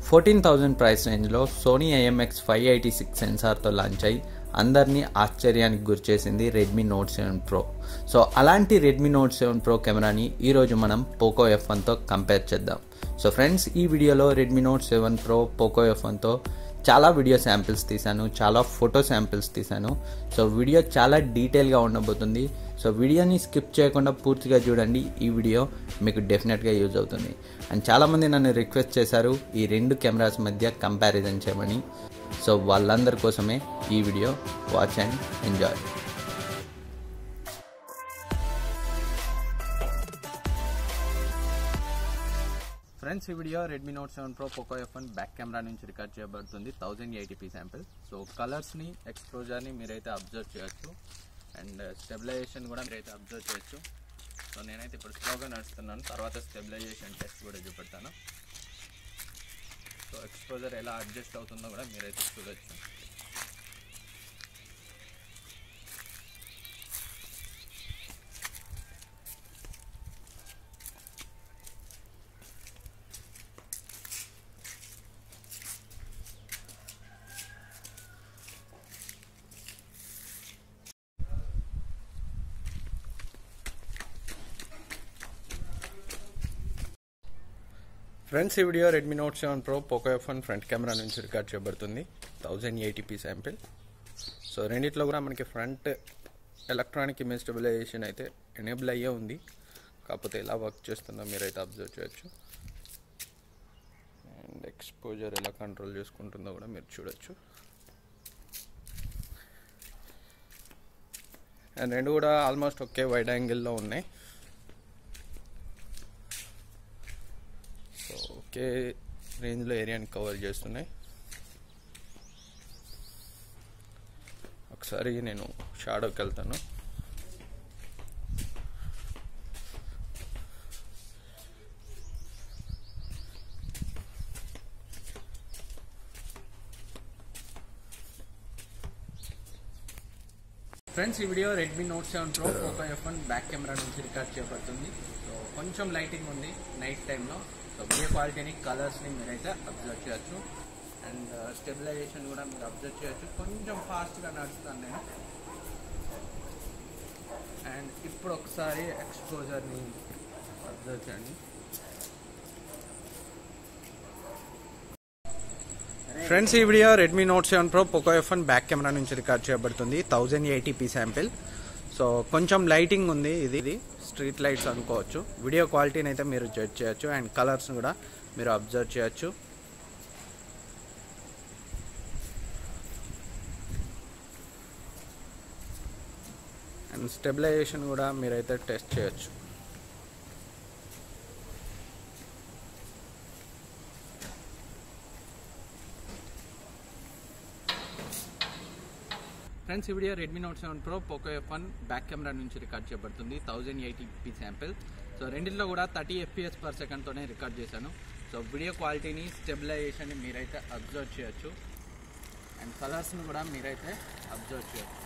fourteen thousand price రేంజ్లో Sony IMX five eighty six సెన్సార్తో launch అయ్యి అందరినీ ఆశ్చర్యానికి గురిచేసింది Redmi Note seven Pro so అలాంటి రెడ్మీ నోట్ సెవెన్ ప్రో కెమెరాని ఈరోజు మనం పోకో ఎఫ్ వన్తో కంపేర్ చేద్దాం సో ఫ్రెండ్స్ ఈ వీడియోలో Redmi Note seven Pro Poco F వన్తో చాలా వీడియో శాంపిల్స్ తీశాను చాలా ఫోటో శాంపిల్స్ తీశాను సో వీడియో చాలా డీటెయిల్గా ఉండబోతుంది సో వీడియోని స్కిప్ చేయకుండా పూర్తిగా చూడండి ఈ వీడియో మీకు డెఫినెట్గా యూజ్ అవుతుంది అండ్ చాలామంది నన్ను రిక్వెస్ట్ చేశారు ఈ రెండు కెమెరాస్ మధ్య కంపారిజన్ చేయమని సో వాళ్ళందరి కోసమే ఈ video watch and enjoy friends ఈ video Redmi Note seven Pro Poco F one back camera నుంచి రికార్డ్ చేయబడుతుంది థౌజండ్ ఎయిటీపీ శాంపిల్ సో కలర్స్ని ఎక్స్పోజర్ని మీరైతే అబ్జర్వ్ చేయొచ్చు అండ్ స్టెబిలైజేషన్ కూడా మీరైతే అబ్జర్వ్ చేయొచ్చు సో నేనైతే ఇప్పుడు స్లోగా నడుస్తున్నాను తర్వాత స్టెబిలైజేషన్ టెస్ట్ కూడా చూపెడతాను సో ఎక్స్పోజర్ ఎలా అడ్జస్ట్ అవుతుందో కూడా మీరైతే చూడొచ్చు ఫ్రెండ్స్ ఈ video Redmi Note seven Pro Poco F one front camera నుంచి రికార్డ్ చేయబడుతుంది థౌజండ్ ఎయిటీపీ శాంపిల్ సో రెండిట్లో కూడా మనకి ఫ్రంట్ ఎలక్ట్రానిక్ ఇమేజ్ స్టెబిలైజేషన్ అయితే ఎనేబుల్ అయ్యే ఉంది కాకపోతే ఎలా వర్క్ చేస్తుందో మీరైతే అబ్జర్వ్ చేయొచ్చు అండ్ ఎక్స్పోజర్ ఎలా కంట్రోల్ చేసుకుంటుందో కూడా మీరు చూడొచ్చు అండ్ రెండు కూడా ఆల్మోస్ట్ ఒకే వైడ్ యాంగిల్లో ఉన్నాయి సో ఒకే రేంజ్లో ఏరియాని కవర్ చేస్తున్నాయి ఒకసారి నేను షాడోకి వెళ్తాను ఫ్రెండ్స్ ఈ video Redmi Note seven Pro Poco F one back camera నుంచి రికార్డ్ చేయబడుతుంది సో కొంచెం లైటింగ్ ఉంది నైట్ టైంలో సో వీడియో క్వాలిటీని కలర్స్ని మీరైతే అబ్జర్వ్ చేయొచ్చు అండ్ స్టెబిలైజేషన్ కూడా మీరు అబ్జర్వ్ చేయొచ్చు కొంచెం ఫాస్ట్గా నడుస్తాను నేను అండ్ ఇప్పుడు ఒకసారి ఎక్స్పోజర్ని అబ్జర్వ్ చేయండి ఫ్రెండ్స్ ఈ video Redmi Note seven Pro Poco F one back camera నుంచి రికార్డ్ చేయబడుతుంది థౌజండ్ ఎయిటీపీ శాంపిల్ సో కొంచెం లైటింగ్ ఉంది ఇది ఇది స్ట్రీట్ లైట్స్ అనుకోవచ్చు వీడియో క్వాలిటీని అయితే మీరు జడ్జ్ చేయొచ్చు అండ్ కలర్స్ కూడా మీరు అబ్జర్వ్ చేయొచ్చు అండ్ స్టెబిలైజేషన్ కూడా మీరైతే టెస్ట్ చేయొచ్చు ఫ్రెండ్స్ ఈ video Redmi Note seven Pro Poco F one back camera నుంచి రికార్డ్ చేయబడుతుంది థౌజండ్ ఎయిటీపీ శాంపిల్ సో రెండింటిలో కూడా థర్టీ ఎఫ్పిఎస్ పర్ సెకండ్తోనే రికార్డ్ చేశాను సో వీడియో క్వాలిటీని స్టెబిలైజేషన్ని మీరైతే అబ్జర్వ్ చేయొచ్చు అండ్ కలర్స్ని కూడా మీరైతే అబ్జర్వ్ చేయొచ్చు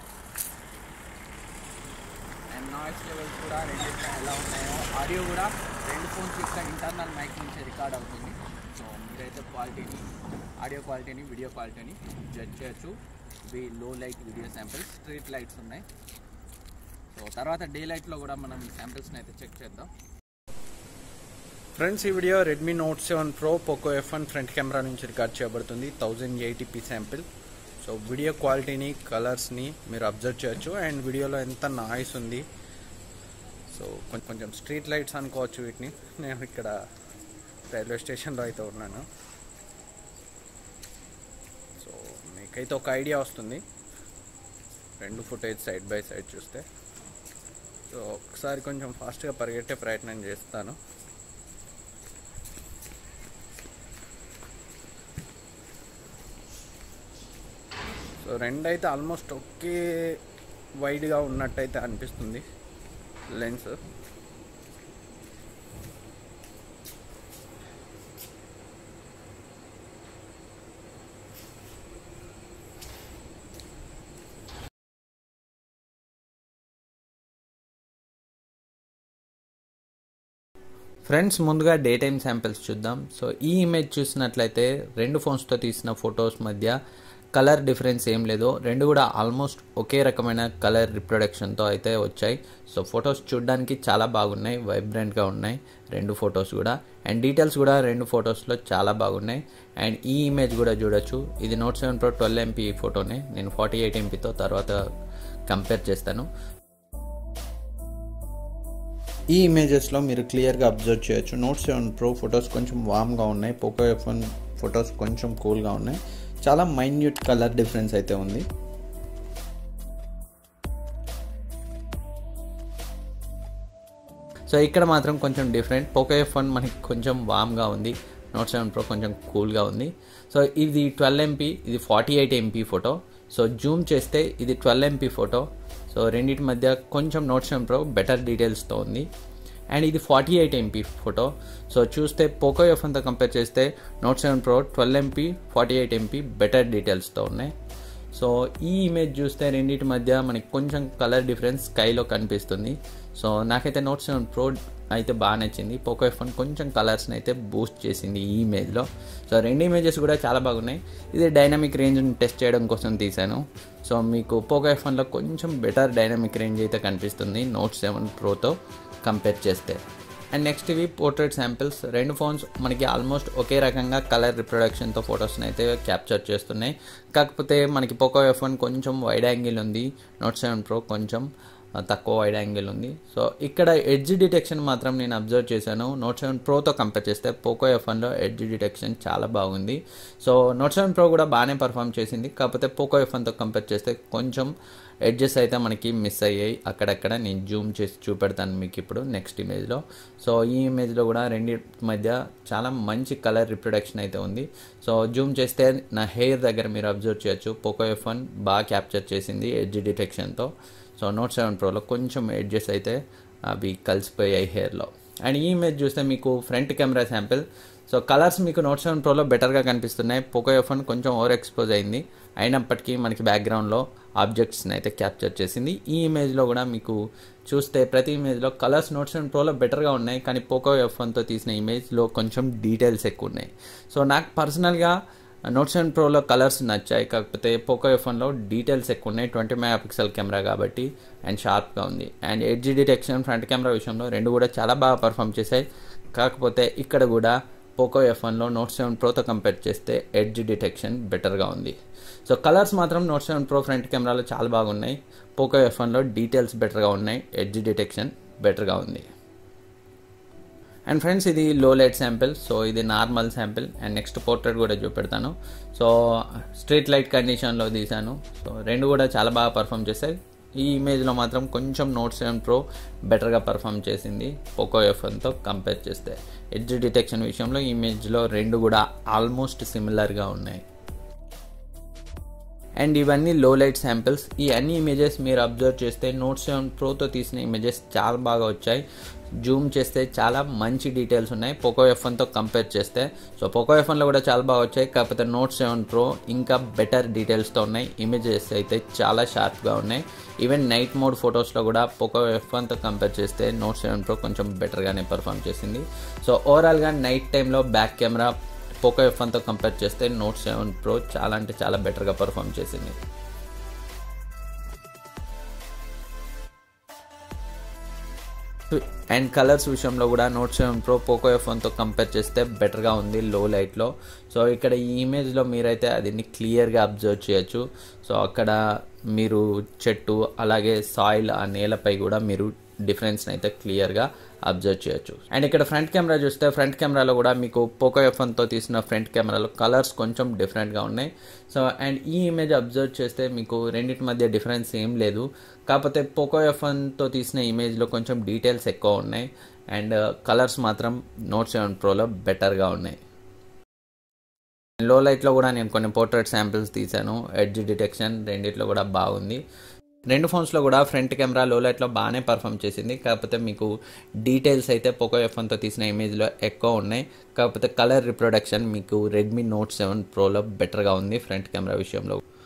అండ్ నాయిస్ లెవెల్స్ కూడా రెండింటిలో ఎలా ఉన్నాయో ఆడియో కూడా రెండు ఫోన్స్ యొక్క ఇంటర్నల్ మైక్ నుంచి రికార్డ్ అవుతుంది సో మీరైతే క్వాలిటీని ఆడియో క్వాలిటీని వీడియో క్వాలిటీని జడ్జ్ చేయొచ్చు ఇవి low light video samples street lights ఉన్నాయి సో తర్వాత డే లైట్లో కూడా మనం ఈ శాంపిల్స్ని అయితే చెక్ చేద్దాం ఫ్రెండ్స్ ఈ video Redmi Note seven Pro Poco F one front camera నుంచి రికార్డ్ చేయబడుతుంది thousand eighty p sample so video క్వాలిటీని కలర్స్ని మీరు అబ్జర్వ్ చేయొచ్చు అండ్ వీడియోలో ఎంత నాయిస్ ఉంది సో కొంచెం కొంచెం స్ట్రీట్ లైట్స్ అనుకోవచ్చు వీటిని నేను ఇక్కడ రైల్వే స్టేషన్లో అయితే ఉన్నాను సో మీకైతే ఒక ఐడియా వస్తుంది రెండు ఫుటేజ్ సైడ్ బై సైడ్ చూస్తే సో ఒకసారి కొంచెం ఫాస్ట్గా పరిగెట్టే ప్రయత్నం చేస్తాను సో రెండు అయితే ఆల్మోస్ట్ ఒకే వైడ్గా ఉన్నట్టయితే అనిపిస్తుంది లెన్స్ ఫ్రెండ్స్ ముందుగా డే టైమ్ శాంపిల్స్ చూద్దాం సో ఈ ఇమేజ్ చూసినట్లయితే రెండు ఫోన్స్తో తీసిన ఫొటోస్ మధ్య కలర్ డిఫరెన్స్ ఏం లేదు రెండు కూడా ఆల్మోస్ట్ ఒకే రకమైన కలర్ రిప్రొడక్షన్తో అయితే వచ్చాయి సో ఫొటోస్ చూడడానికి చాలా బాగున్నాయి వైబ్రెంట్గా ఉన్నాయి రెండు ఫొటోస్ కూడా అండ్ డీటెయిల్స్ కూడా రెండు ఫొటోస్లో చాలా బాగున్నాయి అండ్ ఈ ఇమేజ్ కూడా చూడొచ్చు ఇది Note seven Pro twelve MP ఫోటోనే నేను ఫార్టీ ఎయిట్ ఎంపీతో తర్వాత కంపేర్ చేస్తాను ఈ ఇమేజెస్లో మీరు క్లియర్గా అబ్జర్వ్ చేయొచ్చు నోట్ సెవెన్ ప్రో ఫొటోస్ కొంచెం వామ్గా ఉన్నాయి పోకో ఎఫ్ వన్ ఫొటోస్ కొంచెం కూల్గా ఉన్నాయి చాలా మైన్యూట్ కలర్ డిఫరెన్స్ అయితే ఉంది సో ఇక్కడ మాత్రం కొంచెం డిఫరెంట్ పోకో ఎఫ్ వన్ మనకి కొంచెం వామ్గా ఉంది నోట్ సెవెన్ ప్రో కొంచెం కూల్గా ఉంది సో ఇది ట్వెల్వ్ ఎంపీ ఇది forty eight MP photo so zoom చేస్తే ఇది ట్వెల్వ్ ఎంపీ ఫోటో సో రెండింటి మధ్య కొంచెం నోట్ సెవెన్ ప్రో బెటర్ డీటెయిల్స్తో ఉంది అండ్ ఇది forty eight MP photo so చూస్తే పోకో ఎఫ్ అంతా కంపేర్ చేస్తే Note seven Pro twelve MP forty eight MP better డీటెయిల్స్తో ఉన్నాయి సో ఈ ఇమేజ్ చూస్తే రెండింటి మధ్య మనకి కొంచెం కలర్ డిఫరెన్స్ స్కైలో కనిపిస్తుంది సో నాకైతే నోట్ సెవెన్ ప్రో అయితే బాగా నచ్చింది పోకో ఎఫ్ వన్ కొంచెం కలర్స్ని అయితే బూస్ట్ చేసింది ఈ ఇమేజ్లో సో రెండు ఇమేజెస్ కూడా చాలా బాగున్నాయి ఇది డైనమిక్ రేంజ్ని టెస్ట్ చేయడం కోసం తీశాను సో మీకు పోకో ఎఫ్ వన్లో కొంచెం బెటర్ డైనమిక్ రేంజ్ అయితే కనిపిస్తుంది నోట్ సెవెన్ ప్రోతో కంపేర్ చేస్తే అండ్ నెక్స్ట్ ఇవి పోర్ట్రేట్ శాంపిల్స్ రెండు ఫోన్స్ మనకి ఆల్మోస్ట్ ఒకే రకంగా కలర్ రిప్రొడక్షన్తో ఫొటోస్ని అయితే క్యాప్చర్ చేస్తున్నాయి కాకపోతే మనకి పోకో ఎఫ్ వన్ కొంచెం వైడ్ యాంగిల్ ఉంది నోట్ సెవెన్ ప్రో కొంచెం తక్కువ వైడ్ యాంగిల్ ఉంది సో ఇక్కడ ఎడ్జ్ డిటెక్షన్ మాత్రం నేను అబ్జర్వ్ చేశాను నోట్ సెవెన్ ప్రోతో కంపేర్ చేస్తే పోకో ఎఫ్ వన్లో ఎడ్జ్ డిటెక్షన్ చాలా బాగుంది సో నోట్ సెవెన్ ప్రో కూడా బాగానే పర్ఫామ్ చేసింది కాకపోతే పోకో ఎఫ్ వన్తో కంపేర్ చేస్తే కొంచెం ఎడ్జెస్ అయితే మనకి మిస్ అయ్యాయి అక్కడక్కడ నేను జూమ్ చేసి చూపెడతాను మీకు ఇప్పుడు నెక్స్ట్ ఇమేజ్లో సో ఈ ఇమేజ్లో కూడా రెండి మధ్య చాలా మంచి కలర్ రిప్రొడక్షన్ అయితే ఉంది సో జూమ్ చేస్తే నా హెయిర్ దగ్గర మీరు అబ్జర్వ్ చేయొచ్చు పోకో ఎఫ్ వన్ బాగా క్యాప్చర్ చేసింది ఎడ్జ్ డిటెక్షన్తో సో నోట్ సెవెన్ ప్రోలో కొంచెం ఎడ్జెస్ అయితే అవి కలిసిపోయాయి హెయిర్లో అండ్ ఈ ఇమేజ్ చూస్తే మీకు front camera sample so colours మీకు నోట్ సెవెన్ ప్రోలో బెటర్గా కనిపిస్తున్నాయి పోకో ఎఫ్ వన్ కొంచెం ఓవర్ ఎక్స్పోజ్ అయింది అయినప్పటికీ మనకి బ్యాక్గ్రౌండ్లో ఆబ్జెక్ట్స్ని అయితే క్యాప్చర్ చేసింది ఈ ఇమేజ్లో కూడా మీకు చూస్తే ప్రతి ఇమేజ్లో కలర్స్ నోట్ సెవెన్ ప్రోలో బెటర్గా ఉన్నాయి కానీ పోకో ఎఫ్ వన్తో తీసిన ఇమేజ్లో కొంచెం డీటెయిల్స్ ఎక్కువ ఉన్నాయి సో నాకు పర్సనల్గా నోట్ సెవెన్ ప్రోలో కలర్స్ నచ్చాయి కాకపోతే పోకో ఎఫ్ వన్లో డీటెయిల్స్ ఎక్కువ ఉన్నాయి ట్వంటీ మెగా పిక్సెల్ కెమెరా కాబట్టి అండ్ షార్ప్గా ఉంది and edge detection front camera విషయంలో రెండు కూడా చాలా బాగా పర్ఫామ్ చేశాయి కాకపోతే ఇక్కడ కూడా పోకో ఎఫ్ వన్లో నోట్ సెవెన్ ప్రోతో కంపేర్ చేస్తే ఎడ్జ్ డిటెక్షన్ బెటర్గా ఉంది సో కలర్స్ మాత్రం నోట్ సెవెన్ ప్రో ఫ్రంట్ కెమెరాలో చాలా బాగున్నాయి పోకో ఎఫ్ వన్లో డీటెయిల్స్ బెటర్గా ఉన్నాయి ఎడ్జ్ డిటెక్షన్ బెటర్గా ఉంది అండ్ ఫ్రెండ్స్ ఇది లో లైట్ శాంపిల్ సో ఇది normal sample and next portrait కూడా చూపెడతాను సో స్ట్రీట్ లైట్ కండిషన్లో తీశాను సో రెండు కూడా చాలా బాగా పర్ఫామ్ చేశాయి ఈ ఇమేజ్లో మాత్రం కొంచెం నోట్ సెవెన్ ప్రో బెటర్గా పర్ఫామ్ చేసింది పోకో ఎఫ్ వన్తో కంపేర్ చేస్తే ఎడ్జ్ డిటెక్షన్ విషయంలో ఈ ఇమేజ్లో రెండు కూడా ఆల్మోస్ట్ సిమిలర్గా ఉన్నాయి అండ్ ఇవన్నీ లో లైట్ శాంపిల్స్ ఈ అన్ని ఇమేజెస్ మీరు అబ్జర్వ్ చేస్తే నోట్ సెవెన్ ప్రోతో తీసిన ఇమేజెస్ చాలా బాగా వచ్చాయి జూమ్ చేస్తే చాలా మంచి డీటెయిల్స్ ఉన్నాయి పోకో ఎఫ్ వన్తో కంపేర్ చేస్తే సో పోకో ఎఫ్ వన్లో కూడా చాలా బాగా వచ్చాయి కాకపోతే నోట్ సెవెన్ ప్రో ఇంకా బెటర్ డీటెయిల్స్తో ఉన్నాయి ఇమేజెస్ అయితే చాలా షార్ప్గా ఉన్నాయి ఈవెన్ నైట్ మోడ్ ఫొటోస్లో కూడా పోకో ఎఫ్ వన్తో కంపేర్ చేస్తే నోట్ సెవెన్ ప్రో కొంచెం బెటర్గానే పర్ఫామ్ చేసింది సో ఓవరాల్గా నైట్ టైంలో బ్యాక్ కెమెరా పోకో ఎఫ్ వన్తో కంపేర్ చేస్తే నోట్ సెవెన్ ప్రో చాలా అంటే చాలా బెటర్గా పర్ఫామ్ చేసింది అండ్ కలర్స్ విషయంలో కూడా Note seven Pro Poco F వన్తో కంపేర్ చేస్తే బెటర్గా ఉంది లో లైట్లో సో ఇక్కడ ఈ ఇమేజ్లో మీరైతే అది క్లియర్గా అబ్జర్వ్ చేయొచ్చు సో అక్కడ మీరు చెట్టు అలాగే సాయిల్ ఆ నేలపై కూడా మీరు డిఫరెన్స్ని అయితే క్లియర్గా అబ్జర్వ్ చేయొచ్చు అండ్ ఇక్కడ ఫ్రంట్ కెమెరా చూస్తే ఫ్రంట్ కెమెరాలో కూడా మీకు పోకో ఎఫ్ వన్తో తీసిన ఫ్రంట్ కెమెరాలో కలర్స్ కొంచెం డిఫరెంట్గా ఉన్నాయి సో అండ్ ఈ ఇమేజ్ అబ్జర్వ్ చేస్తే మీకు రెండింటి మధ్య డిఫరెన్స్ ఏం లేదు కాకపోతే పోకో ఎఫ్ వన్తో తీసిన ఇమేజ్లో కొంచెం డీటెయిల్స్ ఎక్కువ ఉన్నాయి అండ్ కలర్స్ మాత్రం నోట్ సెవెన్ ప్రోలో బెటర్గా ఉన్నాయి లో లైట్లో కూడా నేను కొన్ని పోర్ట్రేట్ శాంపిల్స్ తీశాను ఎడ్జ్ డిటెక్షన్ రెండిట్లో కూడా బాగుంది రెండు ఫోన్స్లో కూడా ఫ్రంట్ కెమెరా లో లైట్లో బాగానే పర్ఫామ్ చేసింది కాకపోతే మీకు డీటెయిల్స్ అయితే పోకో ఎఫ్ వన్తో తీసిన ఇమేజ్లో ఎక్కువ ఉన్నాయి కాకపోతే కలర్ రిప్రొడక్షన్ మీకు రెడ్మీ నోట్ సెవెన్ ప్రోలో బెటర్గా ఉంది ఫ్రంట్ కెమెరా విషయంలో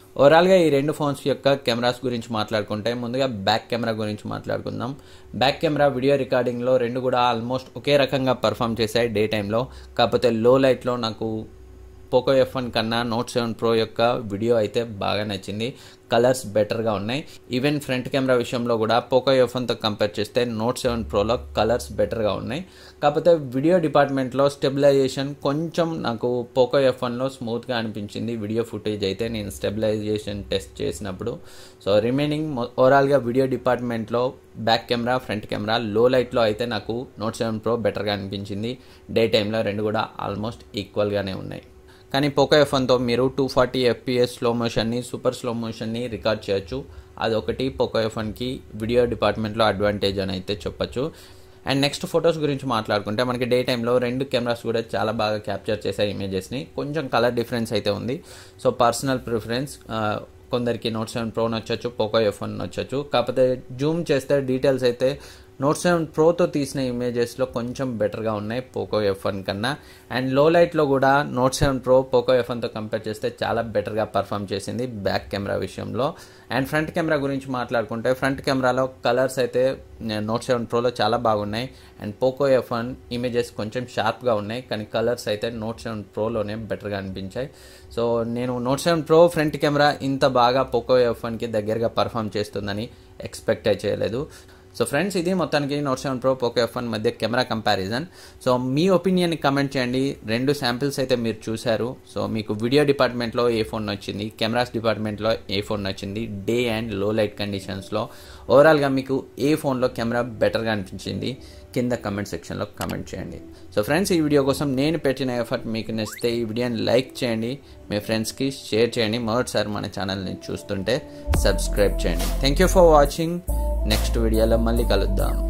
ఓవరాల్గా ఈ రెండు ఫోన్స్ యొక్క కెమెరాస్ గురించి మాట్లాడుకుంటే ముందుగా బ్యాక్ కెమెరా గురించి మాట్లాడుకుందాం బ్యాక్ కెమెరా వీడియో రికార్డింగ్లో రెండు కూడా ఆల్మోస్ట్ ఒకే రకంగా పర్ఫామ్ చేశాయి డే టైంలో కాకపోతే లో లైట్లో నాకు పోకో ఎఫ్ వన్ కన్నా నోట్ సెవెన్ ప్రో యొక్క వీడియో అయితే బాగా నచ్చింది కలర్స్ బెటర్గా ఉన్నాయి ఈవెన్ ఫ్రంట్ కెమెరా విషయంలో కూడా పోకో ఎఫ్ వన్తో కంపేర్ చేస్తే నోట్ సెవెన్ ప్రోలో కలర్స్ బెటర్గా ఉన్నాయి కాకపోతే వీడియో డిపార్ట్మెంట్లో స్టెబిలైజేషన్ కొంచెం నాకు పోకో ఎఫ్ వన్లో స్మూత్గా అనిపించింది వీడియో ఫుటేజ్ అయితే నేను స్టెబిలైజేషన్ టెస్ట్ చేసినప్పుడు సో రిమైనింగ్ ఓవరాల్గా వీడియో డిపార్ట్మెంట్లో back camera front camera low లైట్లో అయితే నాకు నోట్ సెవెన్ ప్రో బెటర్గా అనిపించింది డే టైంలో రెండు కూడా ఆల్మోస్ట్ ఈక్వల్గానే ఉన్నాయి కానీ పోకో ఎఫ్ వన్తో మీరు టూ ఫార్టీ ఎఫ్పిఎస్ స్లో మోషన్ని సూపర్ స్లో మోషన్ని రికార్డ్ చేయొచ్చు అదొకటి పోకో ఎఫ్ వన్కి వీడియో డిపార్ట్మెంట్లో అడ్వాంటేజ్ అని అయితే చెప్పొచ్చు అండ్ నెక్స్ట్ ఫొటోస్ గురించి మాట్లాడుకుంటే మనకి డే టైంలో రెండు కెమెరాస్ కూడా చాలా బాగా క్యాప్చర్ చేశాయి ఇమేజెస్ని కొంచెం కలర్ డిఫరెన్స్ అయితే ఉంది సో పర్సనల్ ప్రిఫరెన్స్ కొందరికి నోట్ సెవెన్ ప్రో నచ్చచ్చు పోకో ఎఫ్ వన్ నచ్చచ్చు కాకపోతే జూమ్ చేస్తే డీటెయిల్స్ అయితే నోట్ సెవెన్ ప్రోతో తీసిన ఇమేజెస్లో కొంచెం బెటర్గా ఉన్నాయి పోకో ఎఫ్ వన్ కన్నా అండ్ లో లైట్లో కూడా Note seven Pro Poco F వన్తో కంపేర్ చేస్తే చాలా బెటర్గా పర్ఫామ్ చేసింది బ్యాక్ కెమెరా విషయంలో అండ్ ఫ్రంట్ కెమెరా గురించి మాట్లాడుకుంటే ఫ్రంట్ కెమెరాలో కలర్స్ అయితే నోట్ సెవెన్ ప్రోలో చాలా బాగున్నాయి and Poco F one images కొంచెం షార్ప్గా ఉన్నాయి కానీ కలర్స్ అయితే నోట్ సెవెన్ ప్రోలోనే బెటర్గా అనిపించాయి సో నేను Note seven Pro front camera ఇంత బాగా పోకో ఎఫ్ వన్కి దగ్గరగా పర్ఫామ్ చేస్తుందని ఎక్స్పెక్ట్ చేయలేదు సో ఫ్రెండ్స్ ఇది మొత్తానికి Note seven Pro Poco F one మధ్య కెమెరా కంపారిజన్ సో మీ ఒపీనియన్ కమెంట్ చేయండి రెండు శాంపిల్స్ అయితే మీరు చూశారు సో మీకు వీడియో డిపార్ట్మెంట్లో ఏ ఫోన్ నచ్చింది కెమెరాస్ డిపార్ట్మెంట్లో ఏ ఫోన్ నచ్చింది డే అండ్ లో లైట్ కండిషన్స్లో ఓవరాల్గా మీకు ఏ ఫోన్లో కెమెరా బెటర్గా అనిపించింది కింద కమెంట్ సెక్షన్లో కమెంట్ చేయండి సో ఫ్రెండ్స్ ఈ వీడియో కోసం నేను పెట్టిన ఎఫర్ట్ మీకు నచ్చితే ఈ వీడియోని లైక్ చేయండి మీ ఫ్రెండ్స్కి షేర్ చేయండి మొదటిసారి మన ఛానల్ని చూస్తుంటే సబ్స్క్రైబ్ చేయండి thank you for watching next వీడియోలో మళ్ళీ కలుద్దాం